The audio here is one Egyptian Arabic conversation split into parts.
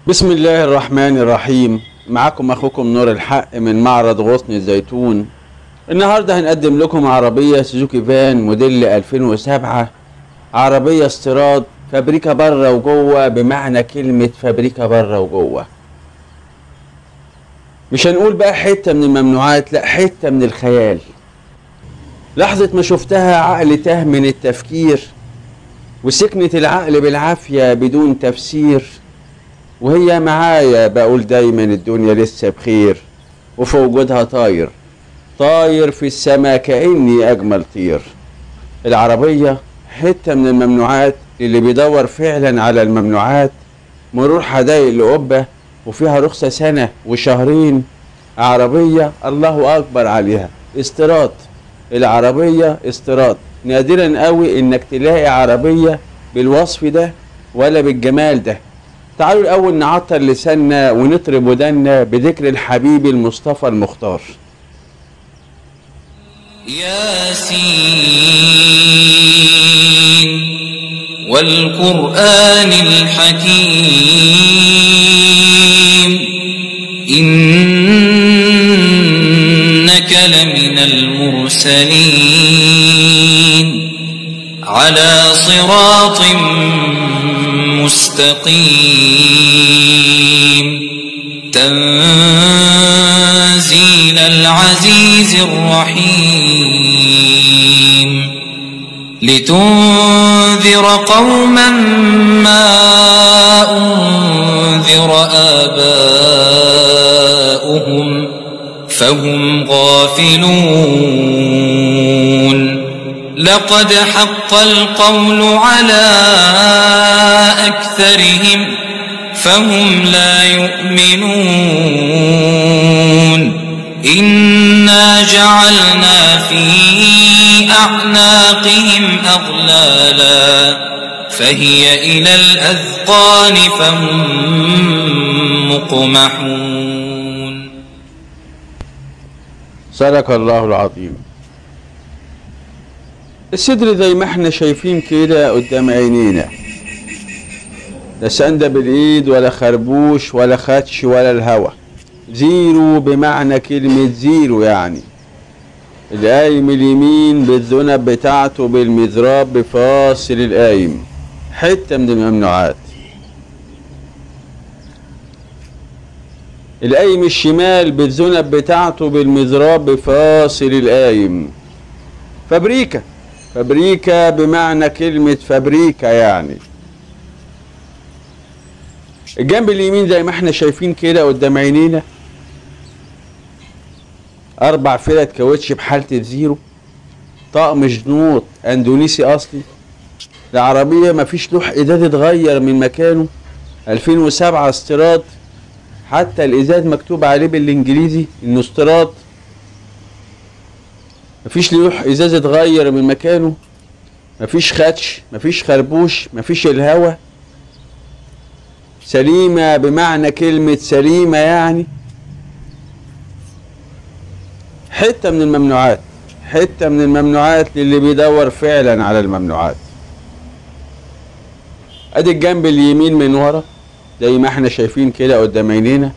بسم الله الرحمن الرحيم معكم اخوكم نور الحق من معرض غصن الزيتون النهارده هنقدم لكم عربيه سوزوكي فان موديل 2007 عربيه استيراد فابريكا بره وجوه بمعنى كلمه فابريكا بره وجوه مش هنقول بقى حته من الممنوعات لا حته من الخيال لحظه ما شفتها عقلي تاه من التفكير وسكنت العقل بالعافيه بدون تفسير وهي معايا بقول دايما الدنيا لسه بخير وفي وجودها طاير طاير في السما كأني أجمل طير العربية حتة من الممنوعات اللي بيدور فعلا على الممنوعات مرور حدايق لقبة وفيها رخصة سنة وشهرين عربية الله أكبر عليها استيراد العربية استيراد نادرا قوي انك تلاقي عربية بالوصف ده ولا بالجمال ده تعالوا الأول نعطر لساننا ونطرب ودنا بذكر الحبيب المصطفى المختار ياسين والقرآن الحكيم إنك لمن المرسلين على صراط مستقيم تنزيل العزيز الرحيم لتنذر قوما ما أنذر آباؤهم فهم غافلون لقد حق القول على أكثرهم فهم لا يؤمنون إنا جعلنا في أعناقهم أغلالا فهي إلى الأذقان فهم مقمحون صدق الله العظيم الصدر زي ما احنا شايفين كده قدام عينينا لا سندة بالايد ولا خربوش ولا خدش ولا الهوا زيرو بمعنى كلمة زيرو يعني القايم اليمين بالذنب بتاعته بالمضراب بفاصل القايم حتة من الممنوعات القايم الشمال بالذنب بتاعته بالمضراب بفاصل القايم فابريكا فابريكا بمعنى كلمة فابريكا يعني الجنب اليمين زي ما احنا شايفين كده قدام عينينا اربع فرد كاوتش بحالة الزيرو طقم جنوط اندونيسي اصلي العربية مفيش لوح ازاز اتغير من مكانه 2007 استيراد حتى الازاز مكتوب عليه بالانجليزي انه استيراد مفيش لوح ازاز اتغير من مكانه مفيش خدش مفيش خربوش مفيش الهوا سليمة بمعنى كلمة سليمة يعني حتة من الممنوعات حتة من الممنوعات للي بيدور فعلا على الممنوعات ادي الجنب اليمين من ورا زي ما احنا شايفين كده قدام عينينا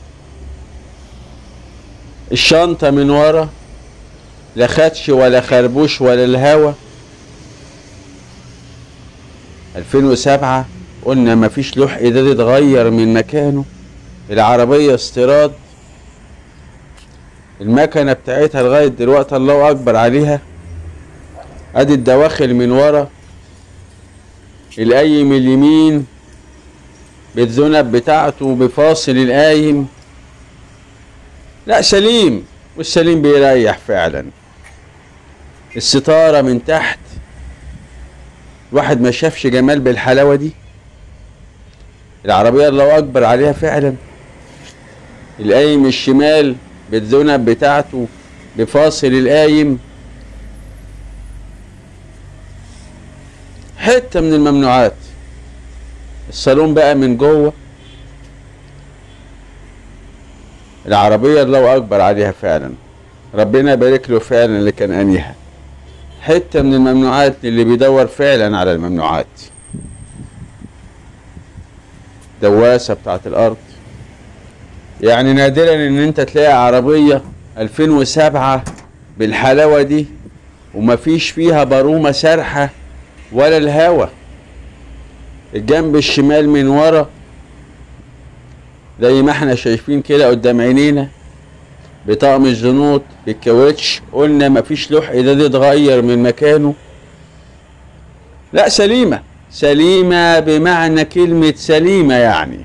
الشنطة من ورا لا خدش ولا خربوش ولا الهوا 2007 قلنا مفيش لوح ازاز اتغير من مكانه العربية استيراد المكنة بتاعتها لغاية دلوقتي الله أكبر عليها ادي الدواخل من ورا القايم اليمين بالذنب بتاعته بفاصل القايم لا سليم والسليم بيريح فعلا الستارة من تحت الواحد ما شافش جمال بالحلاوة دي العربية الله أكبر عليها فعلا القايم الشمال بالذنب بتاعته بفاصل القايم حتة من الممنوعات الصالون بقى من جوه العربية الله أكبر عليها فعلا ربنا يبارك له فعلا اللي كان أنيها حتة من الممنوعات اللي بيدور فعلا على الممنوعات دواسة بتاعت الأرض يعني نادرا ان انت تلاقي عربية 2007 بالحلاوة دي ومفيش فيها برومة سارحة ولا الهوا الجنب الشمال من ورا زي ما احنا شايفين كده قدام عينينا بطقم الزنوط بالكاوتش قلنا مفيش لوح ازاز اتغير من مكانه لا سليمة سليمة بمعنى كلمة سليمة يعني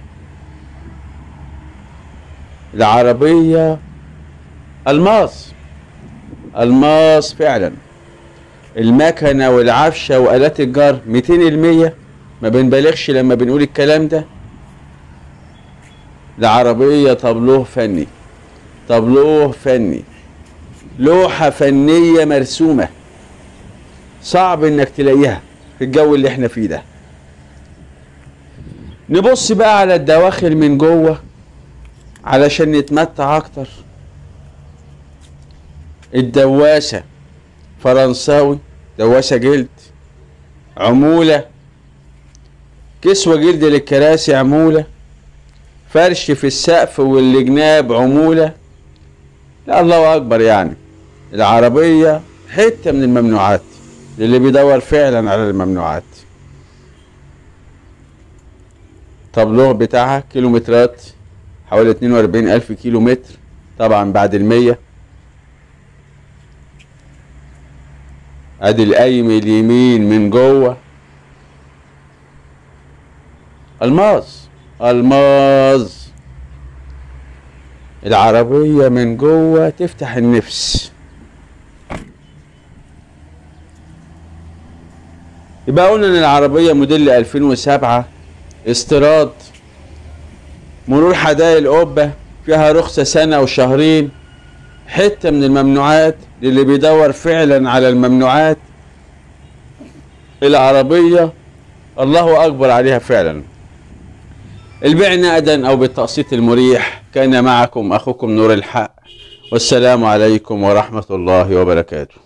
العربية الماس الماس فعلا المكنة والعفشة وآلات الجر 200 المية ما بنبالغش لما بنقول الكلام ده العربية طابلوه فني طابلوه فني لوحة فنية مرسومة صعب انك تلاقيها في الجو اللي احنا فيه ده نبص بقى على الدواخل من جوه علشان نتمتع اكتر الدواسة فرنساوي دواسة جلد عمولة كسوة جلد للكراسي عمولة فرش في السقف والجناب عمولة لا الله أكبر يعني العربية حتة من الممنوعات للي بيدور فعلا على الممنوعات طابلوه بتاعها كيلومترات حوالي 42 ألف كيلو متر طبعا بعد المية ادي القايم اليمين من جوه الماس الماس العربية من جوه تفتح النفس يبقى قلنا ان العربية موديل 2007 استيراد مرور حدائق القبة فيها رخصة سنة وشهرين حتة من الممنوعات للي بيدور فعلا على الممنوعات العربية الله أكبر عليها فعلا البيع نقدا أو بالتقسيط المريح كان معكم أخوكم نور الحق والسلام عليكم ورحمة الله وبركاته